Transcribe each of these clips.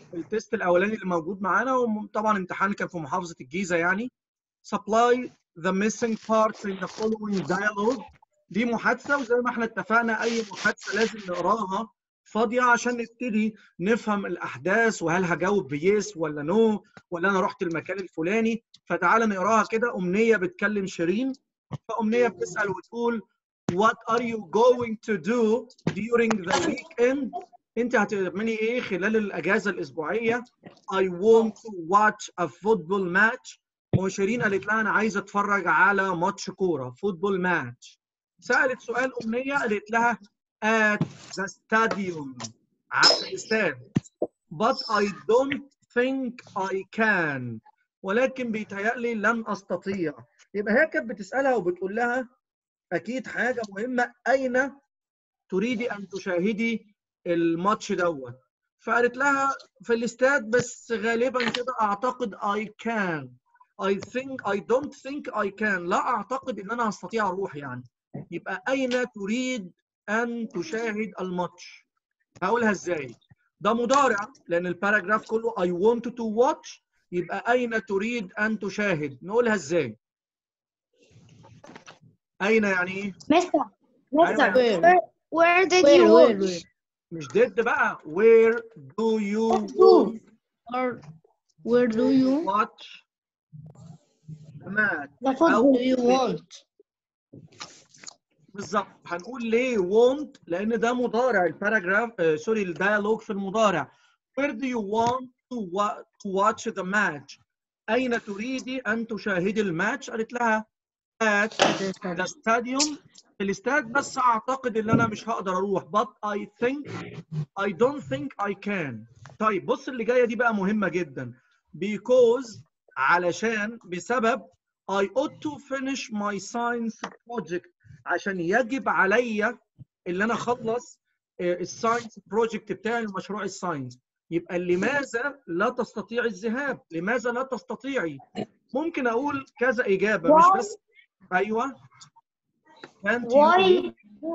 التست الاولاني اللي موجود معانا وطبعا امتحان كان في محافظه الجيزه يعني supply the missing parts in the following dialogue دي محادثه وزي ما احنا اتفقنا اي محادثه لازم نقراها فاضيه عشان نبتدي نفهم الاحداث وهل هجاوب بيس ولا نو ولا انا رحت المكان الفلاني فتعالى نقراها كده امنيه بتكلم شيرين فامنيه بتسال وتقول what are you going to do during the weekend انت هتعملي ايه خلال الاجازه الاسبوعيه I want to watch a football match وشيرين قالت لها انا عايزه اتفرج على ماتش كوره فوتبول ماتش سالت سؤال امنيه قالت لها at the stadium على الاستاد but I don't think I can ولكن بيتهيألي لن استطيع يبقى هي كانت بتسالها وبتقول لها اكيد حاجه مهمه اين تريدي ان تشاهدي الماتش دوت فقالت لها في الاستاد بس غالبا كده اعتقد I can I think I don't think I can لا اعتقد ان انا هستطيع اروح يعني يبقى اين تريد ان تشاهد الماتش هقولها ازاي ده مضارع لان الباراجراف كله I want to watch يبقى اين تريد ان تشاهد نقولها ازاي اين يعني ايه مستر مستر أيوة. where, where did Where, you where, watch where? مش did بقى where do you do. Or where do you watch the match the How football do you want? بالظبط هنقول ليه want لان ده مضارع الباراجراف آه سوري الديالوج في المضارع where do you want to, wa- to watch the match اين تريدي ان تشاهدي الماتش قالت لها at the stadium في الاستاد بس اعتقد ان انا مش هقدر اروح but I think I don't think I can طيب بص اللي جايه دي بقى مهمه جدا because علشان بسبب I ought to finish my science project عشان يجب عليا اللي انا اخلص الساينس بروجكت بتاعي المشروع الساينس يبقى لماذا لا تستطيع الذهاب؟ لماذا لا تستطيعي؟ ممكن اقول كذا اجابه مش Why? بس ايوه Can't you why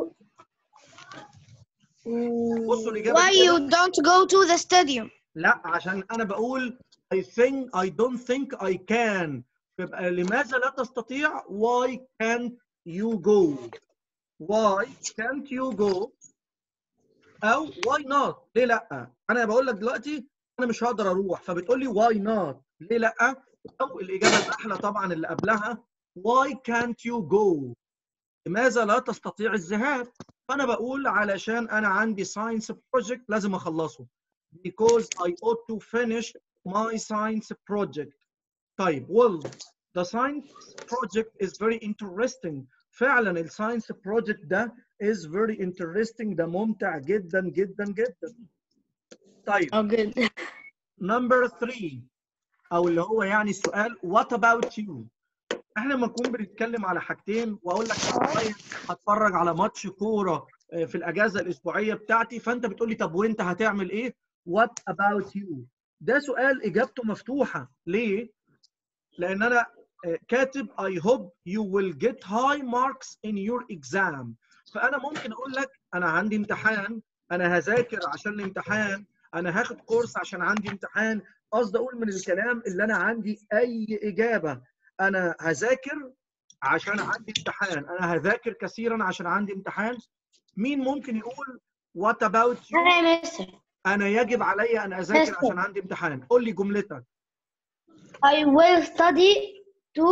بصوا الاجابه why دي you كده. don't go to the stadium لا عشان انا بقول I think I don't think I can يبقى لماذا لا تستطيع why can't you go why can't you go او why not ليه لا انا بقول لك دلوقتي انا مش هقدر اروح فبتقول لي why not ليه لا او الاجابه الاحلى طبعا اللي قبلها why can't you go لماذا لا تستطيع الذهاب فانا بقول علشان انا عندي science project لازم اخلصه because I ought to finish my science project. طيب well the science project is very interesting. فعلا الساينس project ده is very interesting ده ممتع جدا جدا جدا. طيب Oh, good. number three او اللي هو يعني السؤال what about you؟ احنا لما نكون بنتكلم على حاجتين واقول لك والله هتفرج على ماتش كوره آه، في الاجازه الاسبوعيه بتاعتي فانت بتقول لي طب وانت هتعمل ايه؟ what about you؟ ده سؤال اجابته مفتوحه ليه؟ لان انا آه، كاتب I hope you will get high marks in your exam فانا ممكن اقول لك انا عندي امتحان انا هذاكر عشان الامتحان انا هاخد كورس عشان عندي امتحان قصدي اقول من الكلام اللي انا عندي اي اجابه انا هذاكر عشان عندي امتحان انا هذاكر كثيرا عشان عندي امتحان مين ممكن يقول what about you انا يا مستر انا يجب علي ان اذاكر مستر. عشان عندي امتحان قول لي جملتك I will study to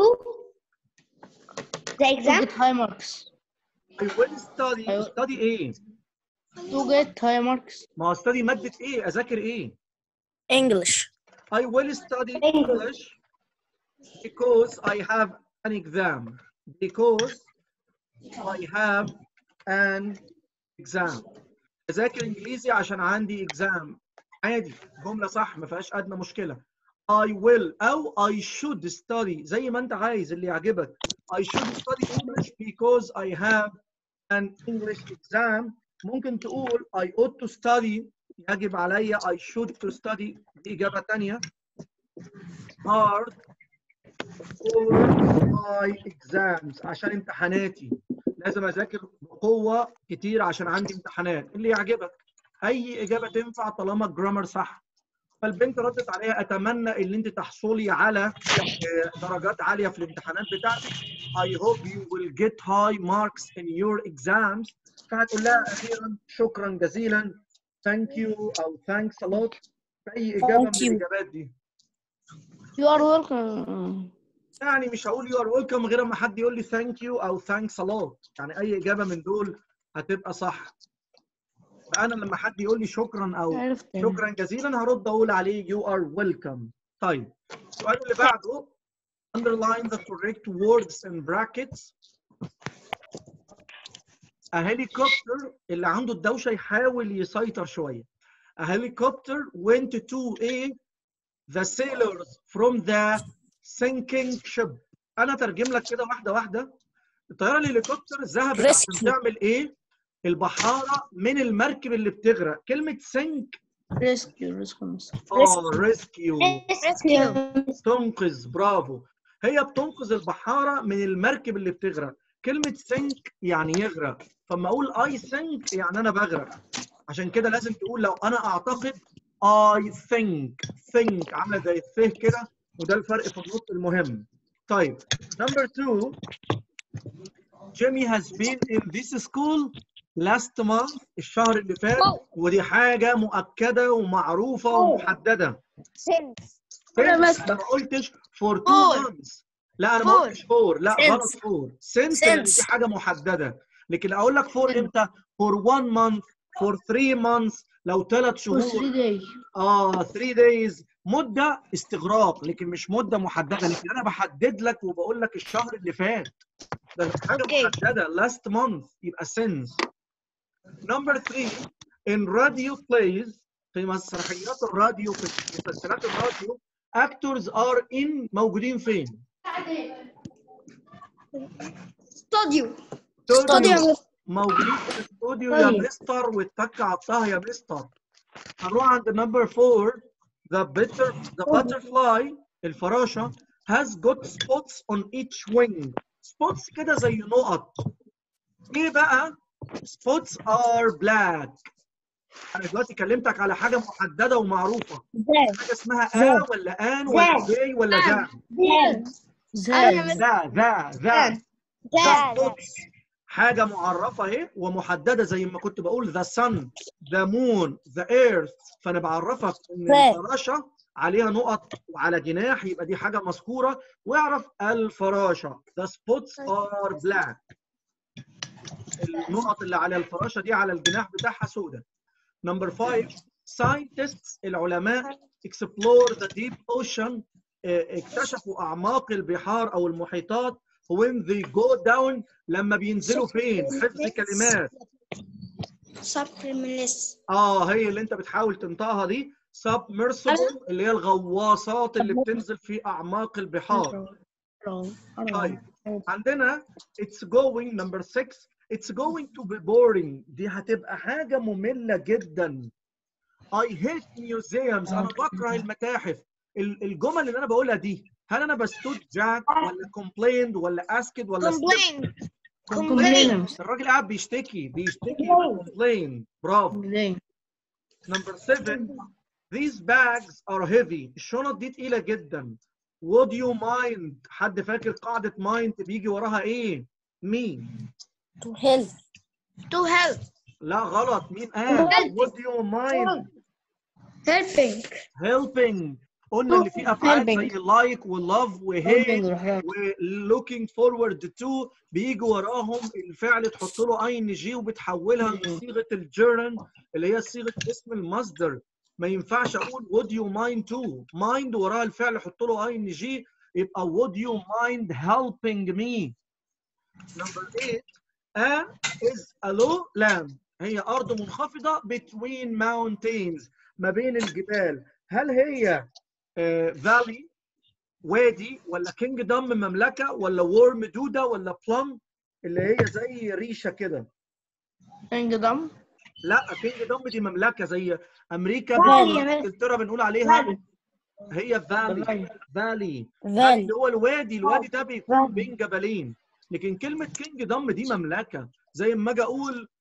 the To exam get high marks. I will study أيوة. study ايه To get high marks. ما هو study ماده ايه اذاكر ايه English. I will study English. English because I have an exam. Because I have an exam. أذاكر إنجليزي عشان عندي exam. عادي جملة صح ما فيهاش أدنى مشكلة. I will أو I should study زي ما أنت عايز اللي يعجبك. I should study English because I have an English exam. ممكن تقول I ought to study يجب علي I should to study دي إجابة تانية. hard for my exams عشان امتحاناتي لازم اذاكر بقوه كتير عشان عندي امتحانات اللي يعجبك اي اجابه تنفع طالما الجرامر صح فالبنت ردت عليها اتمنى ان انت تحصلي على آه، درجات عاليه في الامتحانات بتاعتك I hope you will get high marks in your exams فهتقول لها اخيرا شكرا جزيلا thank you او thanks a lot في اي اجابه من Thank you. الاجابات دي You are welcome. يعني مش هقول you are welcome غير اما حد يقول لي thank you او thanks a lot يعني اي اجابه من دول هتبقى صح فانا لما حد يقول لي شكرا او عرفت شكرا جزيلا هرد اقول عليه you are welcome طيب السؤال اللي بعده underline the correct words in brackets A helicopter اللي عنده الدوشة يحاول يسيطر شوية A helicopter went to a the sailors from the sinking ship أنا ترجم لك كده واحدة واحدة الطيارة الهليكوبتر ذهبت عشان Rescue. تعمل إيه؟ البحارة من المركب اللي بتغرق كلمة sink rescue rescue مصر. اه rescue Rescue. تنقذ برافو هي بتنقذ البحارة من المركب اللي بتغرق كلمة sink يعني يغرق فما أقول I sink يعني أنا بغرق عشان كده لازم تقول لو أنا أعتقد I think think عاملة زي الث كده وده الفرق في النطق المهم طيب number two Jimmy has been in this school last month الشهر اللي فات ودي حاجة مؤكدة ومعروفة ومحددة Since. انا بس ما قلتش for two Four. months لا انا ما Four. قلتش فور لا Since. غلط فور since لان دي Since. حاجه محدده لكن اقول لك فور امتى for one month for three months لو ثلاث for شهور three days اه 3 days مده استغراق لكن مش مده محدده لكن انا بحدد لك وبقول لك الشهر اللي فات ده حاجه Okay. محدده last month يبقى since number 3 in radio plays في مسرحيات الراديو في مسلسلات الراديو actors are in موجودين فين؟ Studio. استوديو موجودين في الاستوديو يا طيب. مستر والتك عطاها يا مستر هنروح عند نمبر 4 the bitter the butterfly الفراشه has got spots on each wing spots كده زي نقط ايه بقى spots are black انا دلوقتي كلمتك على حاجه محدده ومعروفه That. حاجه اسمها ا ولا ان ولا زي ولا ذا That. زي ذا ذا ذا That. The spots حاجة معرفة اهي ومحددة زي ما كنت بقول the sun, the moon, the earth فأنا بعرفك إن That. الفراشة عليها نقط وعلى جناح يبقى دي حاجة مذكورة واعرف الفراشة the spots are black النقط اللي على الفراشة دي على الجناح بتاعها سوداء number five scientists العلماء explore the deep ocean اه، اكتشفوا أعماق البحار أو المحيطات when they go down لما بينزلوا فين حفظ كلمات Supplements. اه هي اللي انت بتحاول تنطقها دي submersible اللي هي الغواصات اللي بتنزل في اعماق البحار طيب عندنا it's going number 6 it's going to be boring دي هتبقى حاجة مملة جدا I hate museums انا بكره المتاحف ال- الجمل اللي انا بقولها دي هل انا بستود جاك ولا complained ولا asked ولا Complain. complain الراجل قاعد بيشتكي بيشتكي يبقى complain برافو complain Number seven, these bags are heavy. الشنط دي تقيلة جدا. Would you mind؟ حد فاكر قاعدة mind بيجي وراها ايه؟ مين؟ To help. To help. لا غلط مين قال؟ Would you mind Helping. helping؟ قلنا اللي فيه افعال زي Helping. like و love و helping hate الرحلة. و looking forward to بيجي وراهم الفعل تحط له اي ان جي وبتحولها لصيغه الجيرن اللي هي صيغه اسم المصدر ما ينفعش اقول would you mind to mind وراها الفعل احط له اي ان جي يبقى would you mind helping me number 8 a is a low land هي ارض منخفضه between mountains ما بين الجبال هل هي فالي وادي ولا كينجدم مملكه ولا وورم دوده ولا بلم اللي هي زي ريشه كده kingdom لا كينجدم دي مملكه زي امريكا Valley. بنقول- انجلترا بنقول عليها هي فالي Valley. فالي Valley. اللي هو الوادي الوادي ده بيكون Valley. بين جبلين لكن كلمه كينجدم دي مملكه زي ما اجي اقول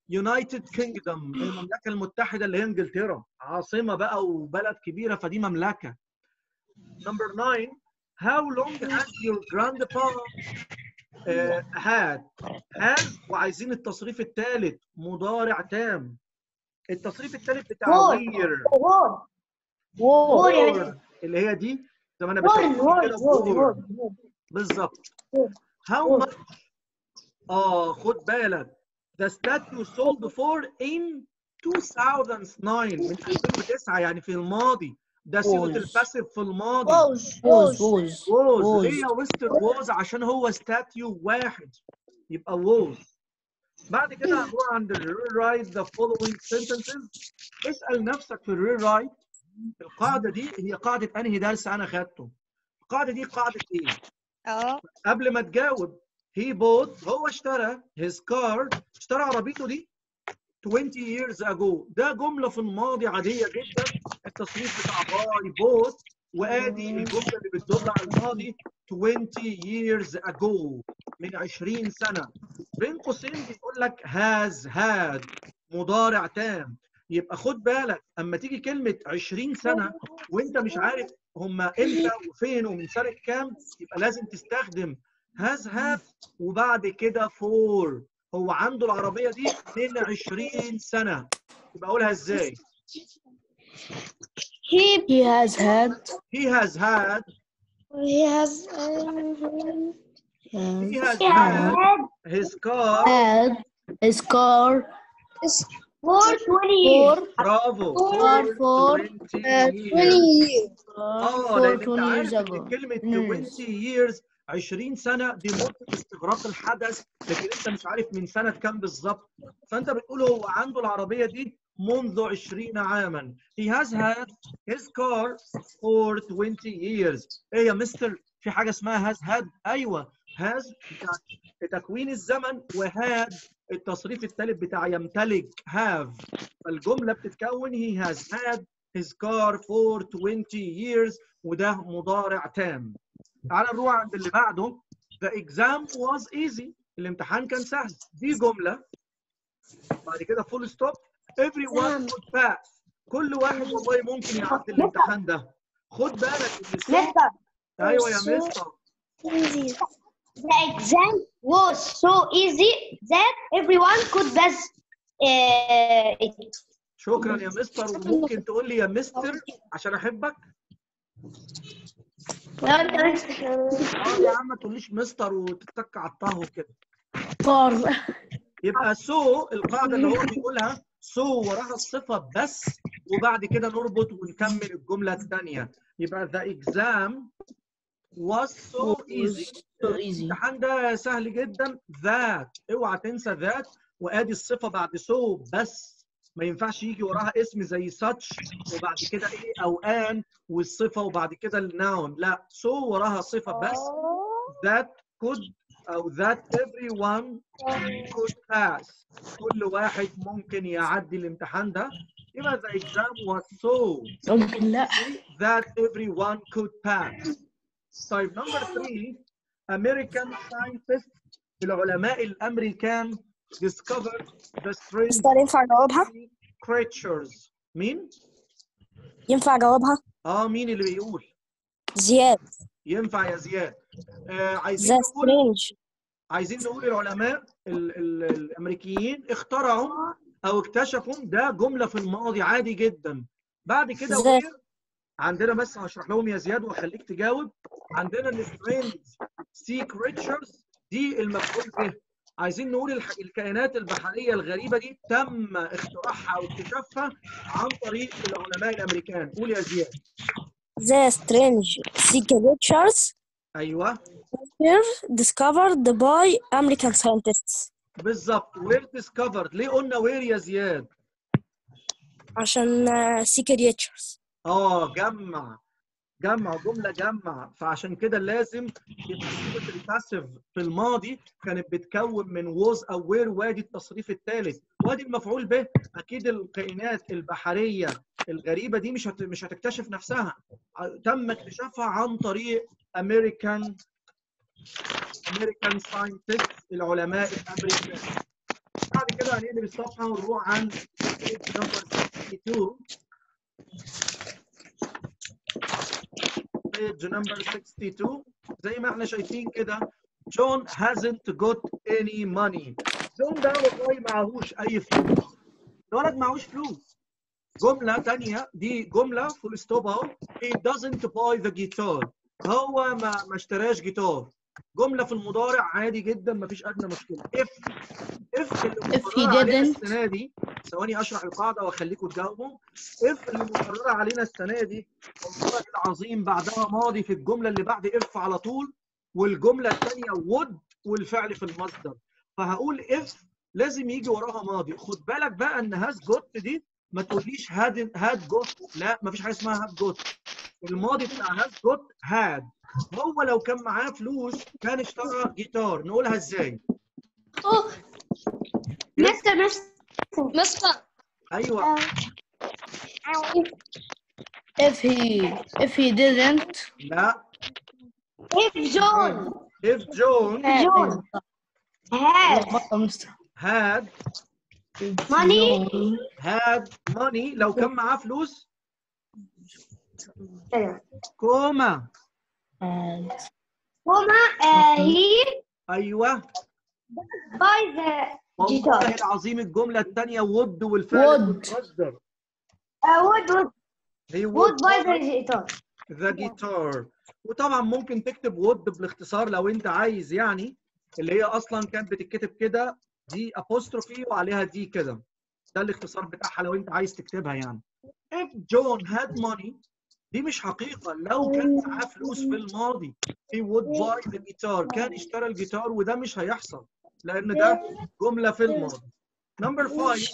يونايتد كينجدم المملكه المتحده اللي هي انجلترا عاصمه بقى وبلد كبيره فدي مملكه نمبر 9 how long has your grandpa uh, had has وعايزين التصريف الثالث مضارع تام التصريف الثالث بتاع War. year وور وور يعني. اللي هي دي زي ما انا وور بشوف وور كده وور war. بالظبط War. how much اه خد بالك the statue sold for in 2009 من 2009 يعني في الماضي ده صيغه Was. الباسيف في الماضي ووز ووز ووز ووز was. ليه يا مستر ووز عشان هو ستاتيو واحد يبقى ووز بعد كده هنروح عند rewrite the following sentences اسأل نفسك في الريرايت القاعدة دي هي قاعدة أنهي درس أنا خدته القاعدة دي قاعدة إيه؟ اه قبل ما تجاوب he bought هو اشترى his car اشترى عربيته دي 20 years ago ده جملة في الماضي عادية جدا التصريف بتاع باي bought وادي الجملة اللي بتدل على الماضي 20 years ago من 20 سنة بين قوسين بيقول لك has had مضارع تام يبقى خد بالك اما تيجي كلمة 20 سنة وانت مش عارف هما امتى وفين ومن سنة كام يبقى لازم تستخدم has had وبعد كده for هو عنده العربية دي من 20 سنة يبقى اقولها ازاي؟ he He has had he has had he has he has has had his car had his car for 20 years for برافو for for 20 uh, 20 years years اه for لان انت 20 عارف years ان ago. كلمه Yes. 20 years 20 سنه دي مده استغراق الحدث لكن انت مش عارف من سنه كام بالظبط فانت بتقول هو عنده العربيه دي منذ 20 عاما he has had his car for 20 years ايه يا مستر في حاجه اسمها has had ايوه has بتاع تكوين الزمن وهاد التصريف الثالث بتاع يمتلك have فالجمله بتتكون he has had his car for 20 years وده مضارع تام تعال نروح عند اللي بعده the exam was easy الامتحان كان سهل دي جملة بعد كده full stop everyone could pass كل واحد والله ممكن يعدي الامتحان ده خد بالك ان الصوت- مستر ايوه يا مستر The exam was so easy that everyone could pass uh, it. شكرا يا مستر وممكن تقول لي يا مستر عشان احبك اه يا عم ما تقوليش مستر وتتك على الطه وكده for يبقى سو القاعده اللي هو بيقولها سو وراها الصفه بس وبعد كده نربط ونكمل الجمله الثانيه يبقى the exam was so easy so easy الامتحان ده سهل جدا ذات اوعى تنسى ذات وادي الصفه بعد سو بس ما ينفعش يجي وراها اسم زي such وبعد كده ايه او ان والصفه وبعد كده الناون لا سو وراها صفه بس that could او that everyone could pass كل واحد ممكن يعدي الامتحان ده يبقى the exam was so ممكن لا that everyone could pass طيب number three American scientists العلماء الامريكان discovered the strange مستر ينفع اجاوبها؟ creatures مين؟ ينفع اجاوبها؟ اه مين اللي بيقول؟ زياد ينفع يا زياد آه عايزين ذا نقول سترينج عايزين نقول العلماء ال ال الامريكيين اخترعوا او اكتشفوا ده جمله في الماضي عادي جدا بعد كده ازاي؟ وير عندنا بس هشرح لهم يا زياد واخليك تجاوب عندنا السترينج سي كريتشرز دي المفعول به عايزين نقول الح... الكائنات البحريه الغريبه دي تم اختراعها او اكتشافها عن طريق العلماء الامريكان قول يا زياد The strange sea creatures ايوه were discovered by American scientists بالظبط وير ديسكفرد ليه قلنا وير يا زياد عشان uh, sea creatures اه جمع جمع جملة جمع فعشان كده لازم يبقى صيغة الباسيف في الماضي كانت بتكون من ووز او وير وادي التصريف الثالث وادي المفعول به اكيد الكائنات البحرية الغريبة دي مش هت... مش هتكتشف نفسها ع- تم اكتشافها عن طريق امريكان امريكان ساينتست العلماء الامريكان بعد كده هنقلب الصفحه ونروح عند page number 62 page number 62 زي ما احنا شايفين كده جون hasn't got any money جون ده والله معهوش اي فلوس الولد معهوش فلوس جملة تانية دي جملة فول ستوب اهو he doesn't buy the guitar هو ما ما اشتراش جيتار جملة في المضارع عادي جدا مفيش أدنى مشكلة if if اللي If he مقررة علينا didn't. السنة دي ثواني أشرح القاعدة وأخليكم تجاوبوا if اللي مقررة علينا السنة دي والله العظيم بعدها ماضي في الجملة اللي بعد if على طول والجملة الثانية would والفعل في المصدر فهقول if لازم يجي وراها ماضي خد بالك بقى ان هاز جوت دي ما تقوليش هاد هاد جوت لا ما فيش حاجه اسمها هاد جوت الماضي بتاع هاز جوت هاد هو لو كان معاه فلوس كان اشترى جيتار نقولها ازاي أوه. مستر مستر مستر ايوه If he if he didn't لا if John if John John has لخبطة مستر. had money had money لو كان معاه فلوس كوما And هما uh, he ايوه buy the والله جيتار العظيم الجمله الثانيه would والفعل Would. في المصدر uh, would would he would buy buy the جيتار the guitar وطبعا ممكن تكتب would بالاختصار لو انت عايز يعني اللي هي اصلا كانت بتتكتب كده دي apostrophe وعليها دي كده ده الاختصار بتاعها لو انت عايز تكتبها يعني if John had money دي مش حقيقة لو كان معاه فلوس في الماضي he would buy the guitar كان اشترى الجيتار وده مش هيحصل لأن ده جملة في الماضي number five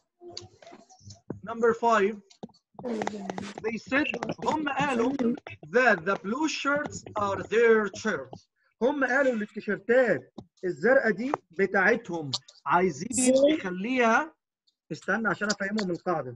number five they said هم قالوا that the blue shirts are their shirts هم قالوا ان التيشيرتات الزرقاء دي بتاعتهم عايزين نخليها استنى عشان افهمهم القاعده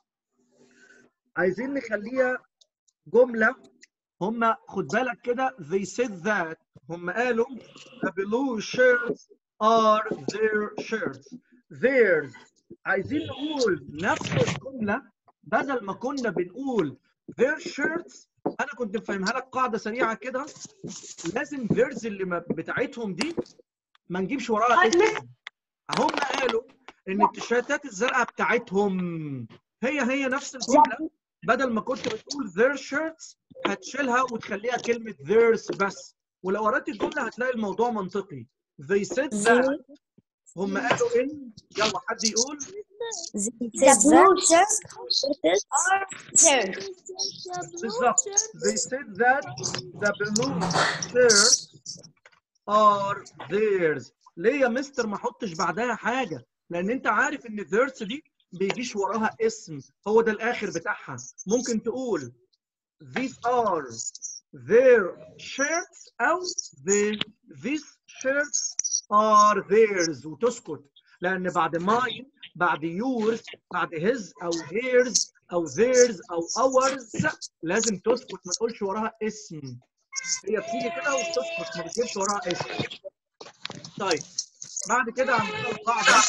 عايزين نخليها جمله هم خد بالك كده they said that هم قالوا the blue shirts are their shirts theirs عايزين نقول نفس الجمله بدل ما كنا بنقول their shirts انا كنت مفهمها لك قاعده سريعه كده لازم theirs اللي ما- بتاعتهم دي ما نجيبش وراها اسم هم قالوا ان التيشيرتات الزرقاء بتاعتهم هي هي نفس الجمله بدل ما كنت بتقول their shirts هتشيلها وتخليها كلمه theirs بس ولو قرأت الجمله هتلاقي الموضوع منطقي they said that هم قالوا ان يلا حد يقول The blue shirt theirs بالظبط they said that the blue shirts are theirs ليه يا مستر ما احطش بعدها حاجه لان انت عارف ان theirs دي بيجيش وراها اسم هو ده الاخر بتاعها ممكن تقول these are their shirts او the, these shirts are theirs وتسكت لان بعد mine بعد yours بعد his او hers او theirs او ours لازم تسكت ما تقولش وراها اسم هي بتيجي كده وتسكت ما بتجيبش وراها اسم طيب بعد كده عندنا القاعده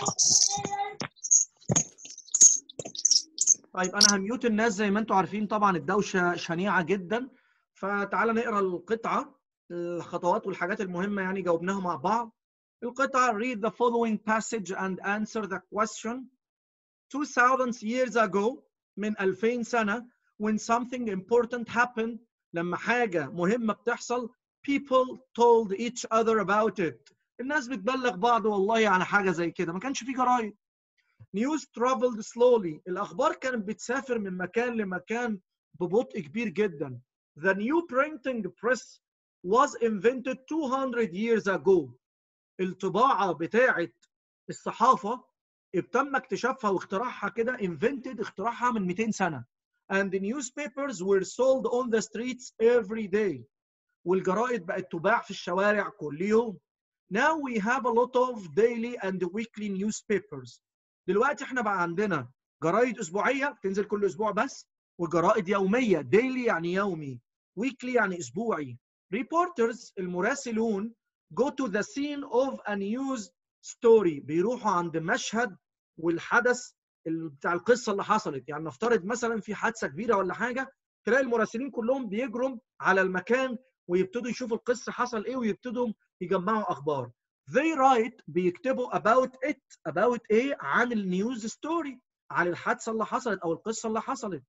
طيب انا هميوت الناس زي ما انتم عارفين طبعا الدوشه شنيعه جدا فتعالى نقرا القطعه الخطوات والحاجات المهمه يعني جاوبناها مع بعض القطعه read the following passage and answer the question 2000 years ago من 2000 سنه when something important happened لما حاجه مهمه بتحصل people told each other about it الناس بتبلغ بعض والله على حاجه زي كده ما كانش في جرايد news traveled slowly الاخبار كانت بتسافر من مكان لمكان ببطء كبير جدا the new printing press was invented 200 years ago الطباعه بتاعه الصحافه تم اكتشافها واختراعها كده invented اختراعها من 200 سنه and the newspapers were sold on the streets every day والجرائد بقت تباع في الشوارع كل يوم now we have a lot of daily and weekly newspapers دلوقتي احنا بقى عندنا جرايد اسبوعيه بتنزل كل اسبوع بس وجرائد يوميه daily يعني يومي weekly يعني اسبوعي reporters المراسلون go to the scene of a news ستوري بيروحوا عند مشهد والحدث ال- بتاع القصه اللي حصلت يعني نفترض مثلا في حادثه كبيره ولا حاجه تلاقي المراسلين كلهم بيجروا على المكان ويبتدوا يشوفوا القصه حصل ايه ويبتدوا يجمعوا اخبار they write بيكتبوا about it about ايه عن النيوز ستوري عن الحادثه اللي حصلت او القصه اللي حصلت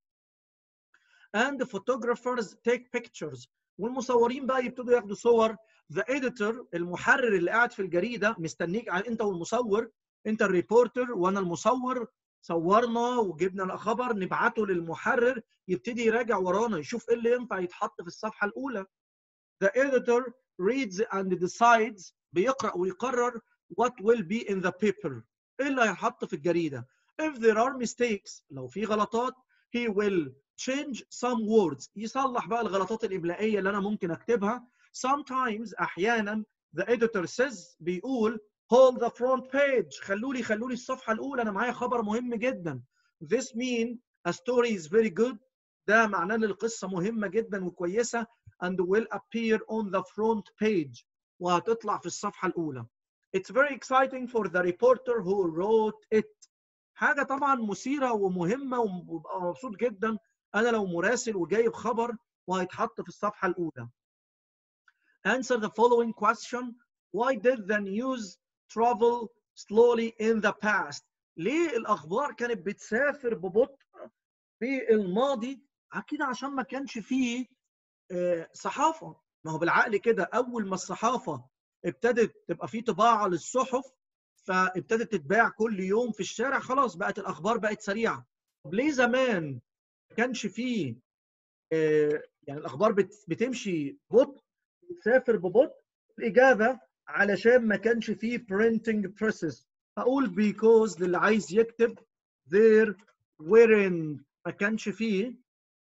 and the photographers take pictures والمصورين بقى يبتدوا ياخدوا صور the editor المحرر اللي قاعد في الجريده مستنيك على انت والمصور انت الريبورتر وانا المصور صورنا وجبنا الخبر نبعته للمحرر يبتدي يراجع ورانا يشوف ايه اللي ينفع يتحط في الصفحه الاولى the editor reads and decides بيقرا ويقرر what will be in the paper ايه اللي هيتحط في الجريده if there are mistakes لو في غلطات he will change some words يصلح بقى الغلطات الاملائيه اللي انا ممكن اكتبها sometimes احيانا the editor says بيقول hold the front page خلوا لي خلوا لي الصفحه الاولى انا معايا خبر مهم جدا this mean a story is very good ده معناه ان القصه مهمه جدا وكويسه and will appear on the front page وهتطلع في الصفحه الاولى it's very exciting for the reporter who wrote it حاجه طبعا مثيره ومهمه وببقى مبسوط جدا انا لو مراسل وجايب خبر وهيتحط في الصفحه الاولى answer the following question why did the news travel slowly in the past ليه الاخبار كانت بتسافر ببطء في الماضي اكيد عشان ما كانش فيه آه، صحافه ما هو بالعقل كده اول ما الصحافه ابتدت تبقى في طباعه للصحف فابتدت تتباع كل يوم في الشارع خلاص بقت الاخبار بقت سريعه طب ليه زمان ما كانش فيه آه، يعني الاخبار بت- بتمشي ببطء بتسافر ببطء الاجابه علشان ما كانش فيه printing presses هقول because للي عايز يكتب there weren't ما كانش فيه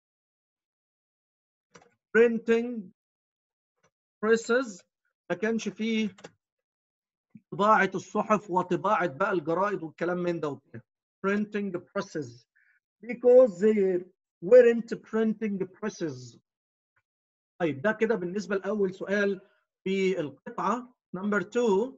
printing presses ما كانش فيه طباعة الصحف وطباعة بقى الجرائد والكلام من ده وكده printing presses because there weren't printing presses طيب ده كده بالنسبة لأول سؤال في القطعة number two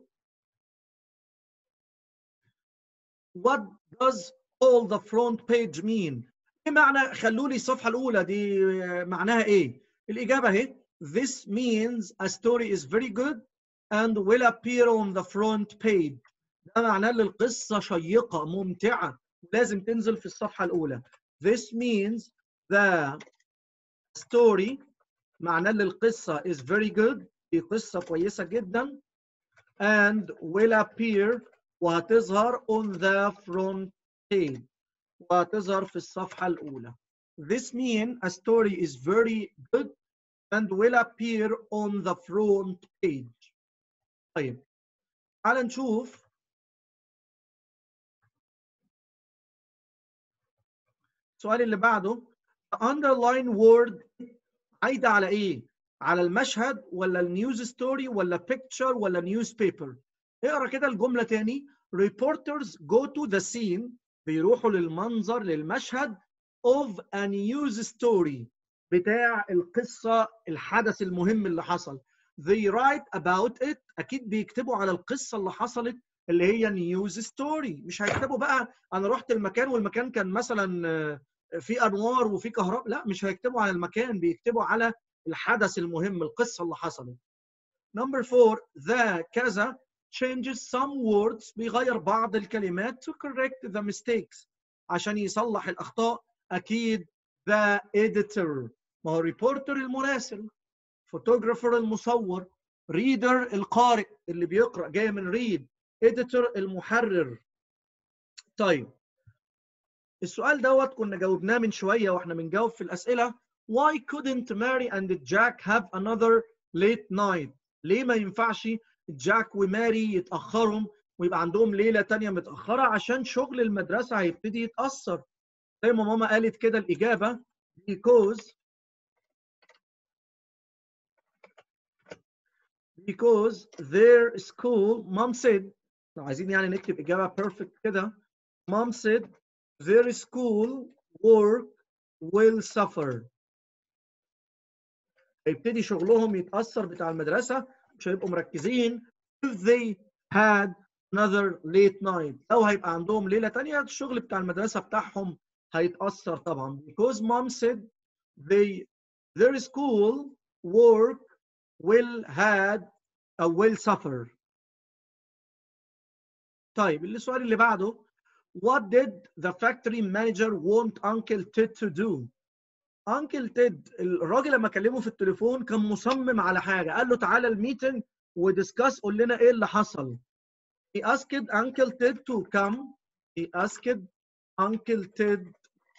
what does all the front page mean ايه معنى خلوا لي الصفحة الأولى دي معناها ايه الإجابة اهي this means a story is very good and will appear on the front page ده معناه ان القصة شيقة ممتعة لازم تنزل في الصفحة الأولى this means the story معناه ان القصة is very good دي قصة كويسة جدا and will appear وهتظهر on the front page وهتظهر في الصفحة الأولى this means a story is very good and will appear on the front page طيب تعال نشوف السؤال اللي بعده the underline word عايدة على ايه؟ على المشهد ولا النيوز ستوري ولا picture ولا نيوز بيبر؟ اقرا كده الجملة تاني reporters go to the scene بيروحوا للمنظر للمشهد of a news story بتاع القصة الحدث المهم اللي حصل they write about it اكيد بيكتبوا على القصة اللي حصلت اللي هي نيوز ستوري مش هيكتبوا بقى انا رحت المكان والمكان كان مثلا آه، في انوار وفي كهرباء لا مش هيكتبوا على المكان بيكتبوا على الحدث المهم القصة اللي حصلت number four the كذا changes some words بيغير بعض الكلمات to correct the mistakes عشان يصلح الأخطاء أكيد the editor ما هو reporter المراسل photographer المصور reader القارئ اللي بيقرأ جاي من read editor المحرر طيب السؤال دوت كنا جاوبناه من شوية واحنا بنجاوب في الأسئلة why couldn't Mary and Jack have another late night ليه ما ينفعش جاك وماري يتأخروا ويبقى عندهم ليلة تانية متأخرة عشان شغل المدرسة هيبتدي يتأثر زي ما ماما قالت كده الإجابة because because their school mom said لو عايزين يعني نكتب إجابة perfect كده mom said their school work will suffer هيبتدي شغلهم يتأثر بتاع المدرسة مش هيبقوا مركزين if they had another late night لو هيبقى عندهم ليله تانية الشغل بتاع المدرسه بتاعهم هيتاثر طبعا because mom said they their school work will had or will suffer طيب السؤال اللي بعده what did the factory manager want uncle Ted to do uncle Ted الراجل لما كلمه في التليفون كان مصمم على حاجه قال له تعالى الميتنج ودiscuss قول لنا ايه اللي حصل he asked uncle Ted to come he asked uncle Ted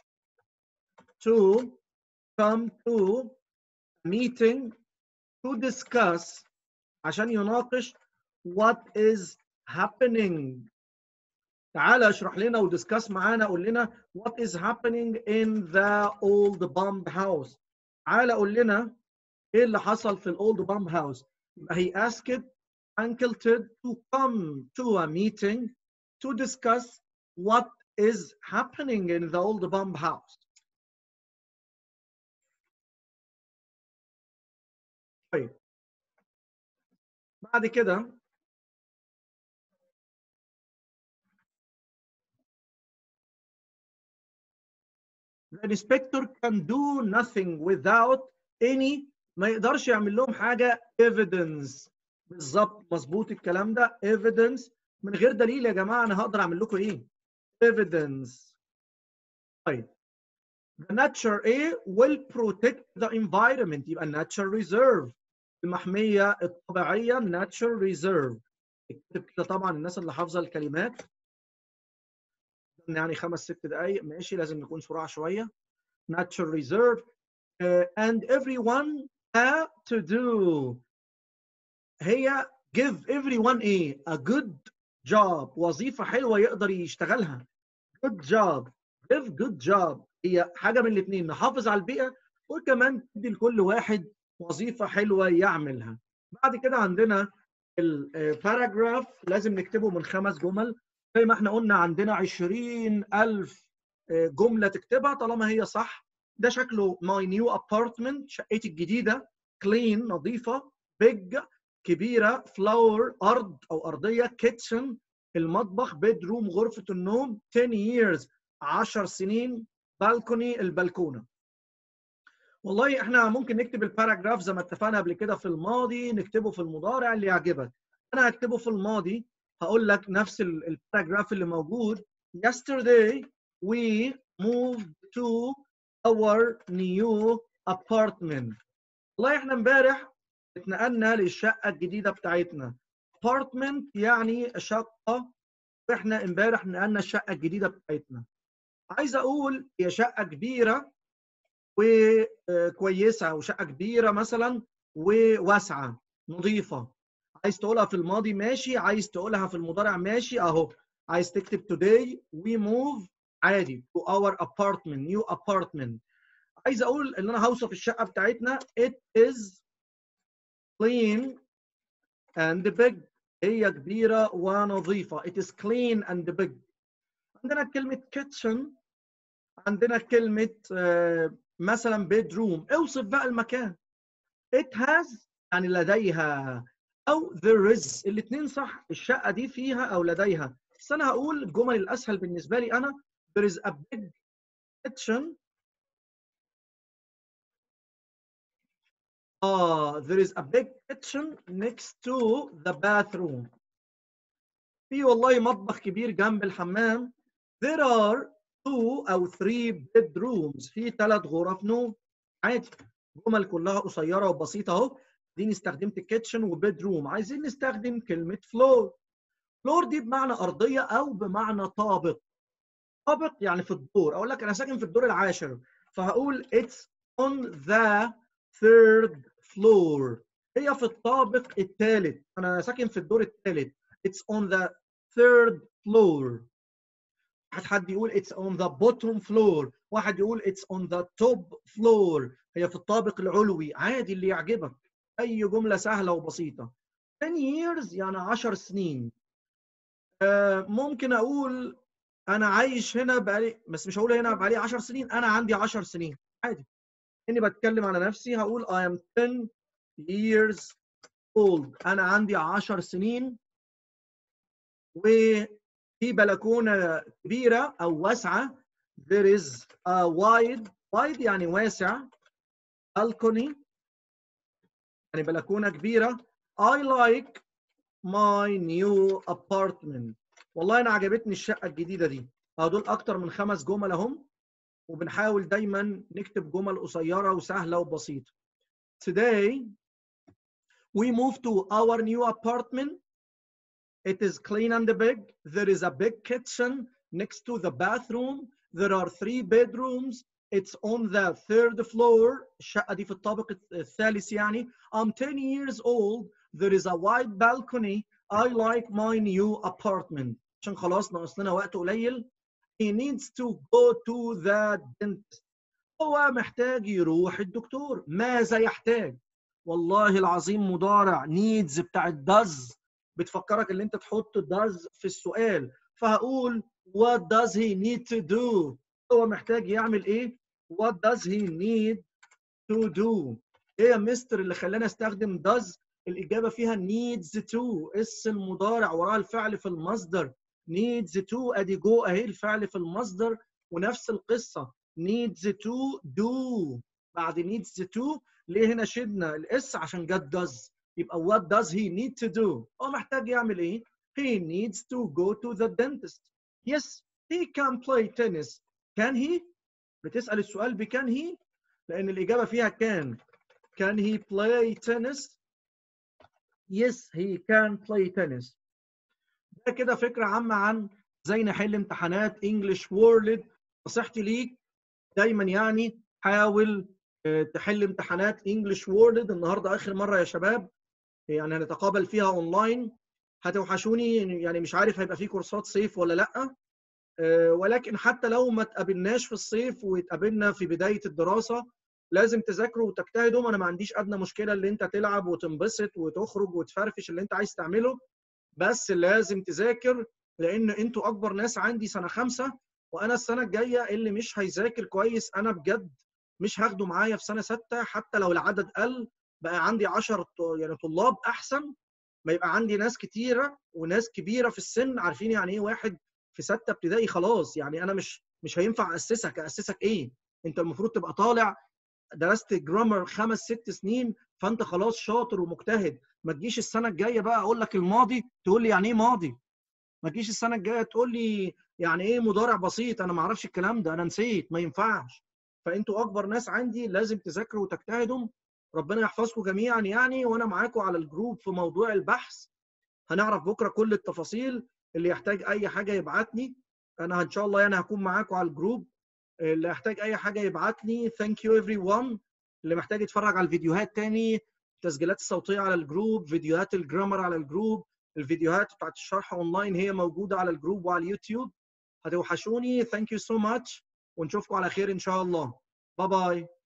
to come to a meeting to discuss عشان يناقش what is happening تعالى اشرح لنا ودiscuss معانا قول لنا what is happening in the old bomb house تعالى قول لنا ايه اللي حصل في الاولد bomb house يبقى he asked Uncle Ted to come to a meeting to discuss what is happening in the old bomb house طيب بعد كده the inspector can do nothing without any ما يقدرش يعمل لهم حاجه evidence بالظبط مظبوط الكلام ده evidence من غير دليل يا جماعه انا هقدر اعمل لكم ايه evidence طيب the nature A will protect the environment يبقى natural reserve المحميه الطبيعيه natural reserve اكتب كده طبعا الناس اللي حافظه الكلمات يعني خمس ست دقائق ماشي لازم نكون سرعه شويه natural reserve uh, and everyone had to do هي give everyone a a good job وظيفه حلوه يقدر يشتغلها good job give good job هي حاجه من الاثنين نحافظ على البيئه وكمان تدي لكل واحد وظيفه حلوه يعملها بعد كده عندنا الباراجراف لازم نكتبه من خمس جمل زي ما احنا قلنا عندنا 20000 جمله تكتبها طالما هي صح ده شكله ماي نيو ابارتمنت شقتي الجديده كلين نظيفه بيج كبيره فلاور ارض او ارضيه كيتشن المطبخ بيد روم غرفه النوم 10 years 10 سنين بالكوني البلكونه والله احنا ممكن نكتب الباراجراف زي ما اتفقنا قبل كده في الماضي نكتبه في المضارع اللي يعجبك انا هكتبه في الماضي هقول لك نفس الباراجراف اللي موجود yesterday we moved to our new apartment والله احنا امبارح اتنقلنا للشقه الجديده بتاعتنا apartment يعني شقه واحنا امبارح نقلنا الشقه الجديده بتاعتنا عايز اقول هي شقه كبيره وكويسه وشقه كبيره مثلا وواسعه نظيفه عايز تقولها في الماضي ماشي عايز تقولها في المضارع ماشي اهو عايز تكتب today we move عادي to our apartment new apartment عايز اقول ان انا هوصف الشقه بتاعتنا it is clean and big هي كبيره ونظيفه it is clean and big عندنا كلمه kitchen عندنا كلمه uh, مثلا bedroom اوصف بقى المكان it has يعني لديها او there is الاثنين صح الشقه دي فيها او لديها بس انا هقول الجمل الاسهل بالنسبه لي انا there is a big kitchen اه there is a big kitchen next to the bathroom في والله مطبخ كبير جنب الحمام there are two او three bedrooms في ثلاث غرف نوم عادي جمل كلها قصيره وبسيطه اهو دي استخدمت كيتشن وبيدروم عايزين نستخدم كلمه فلور فلور دي بمعنى ارضيه او بمعنى طابق طابق يعني في الدور اقول لك انا ساكن في الدور العاشر فهقول it's on the third floor هي في الطابق الثالث انا ساكن في الدور الثالث it's on the third floor واحد حد يقول it's on the bottom floor واحد يقول it's on the top floor هي في الطابق العلوي عادي اللي يعجبك اي جمله سهله وبسيطه 10 years يعني 10 سنين آه ممكن اقول انا عايش هنا بقالي بس مش هقول هنا بقالي 10 سنين انا عندي 10 سنين عادي اني بتكلم على نفسي هقول I am 10 years old انا عندي 10 سنين وفي بلكونه كبيره او واسعه there is a wide wide يعني واسع balcony يعني بلكونه كبيره I like my new apartment والله انا عجبتني الشقه الجديده دي اهو دول اكتر من خمس جمل اهم وبنحاول دايما نكتب جمل قصيره وسهله وبسيطه today we move to our new apartment it is clean and big there is a big kitchen next to the bathroom there are three bedrooms it's on the third floor الشقه دي في الطابق الثالث يعني I'm 10 years old there is a wide balcony I like my new apartment عشان خلاص ناقص لنا وقت قليل he needs to go to the dentist هو محتاج يروح الدكتور ماذا يحتاج والله العظيم مضارع needs بتاع does بتفكرك ان انت تحط does في السؤال فهقول what does he need to do هو محتاج يعمل ايه what does he need to do ايه يا مستر اللي خلاني استخدم does الاجابه فيها needs to اس المضارع وراء الفعل في المصدر needs to ادي جو اهي الفعل في المصدر ونفس القصه needs to do بعد needs to ليه هنا شدنا الاس عشان جت does يبقى what does he need to do هو محتاج يعمل ايه he needs to go to the dentist yes he can play tennis can he بتسأل السؤال بكان he لأن الإجابة فيها كان can he play tennis yes he can play tennis ده كده فكرة عامة عن ازاي نحل امتحانات English World نصيحتي ليك دايما يعني حاول آه، تحل امتحانات English World النهارده آخر مرة يا شباب يعني هنتقابل فيها اونلاين هتوحشوني يعني مش عارف هيبقى في كورسات صيف ولا لا آه، ولكن حتى لو ما تقابلناش في الصيف واتقابلنا في بداية الدراسة لازم تذاكروا وتجتهدوا انا ما عنديش ادنى مشكله اللي انت تلعب وتنبسط وتخرج وتفرفش اللي انت عايز تعمله بس لازم تذاكر لان انتوا اكبر ناس عندي سنه خمسه وانا السنه الجايه اللي مش هيذاكر كويس انا بجد مش هاخده معايا في سنه سته حتى لو العدد قل بقى عندي 10 يعني طلاب احسن ما يبقى عندي ناس كتيره وناس كبيره في السن عارفين يعني ايه واحد في سته ابتدائي خلاص يعني انا مش مش هينفع اسسك اسسك ايه انت المفروض تبقى طالع درست جرامر خمس ست سنين فانت خلاص شاطر ومجتهد ما تجيش السنه الجايه بقى اقول لك الماضي تقول لي يعني ايه ماضي ما تجيش السنه الجايه تقول لي يعني ايه مضارع بسيط انا ما اعرفش الكلام ده انا نسيت ما ينفعش فانتوا اكبر ناس عندي لازم تذاكروا وتجتهدوا ربنا يحفظكم جميعا يعني وانا معاكم على الجروب في موضوع البحث هنعرف بكره كل التفاصيل اللي يحتاج اي حاجه يبعتني انا ان شاء الله يعني هكون معاكم على الجروب اللي يحتاج اي حاجه يبعت لي ثانك يو ايفري ون اللي محتاج يتفرج على الفيديوهات تاني التسجيلات الصوتيه على الجروب فيديوهات الجرامر على الجروب الفيديوهات بتاعت الشرح اونلاين هي موجوده على الجروب وعلى اليوتيوب هتوحشوني ثانك يو سو ماتش ونشوفكم على خير ان شاء الله باي باي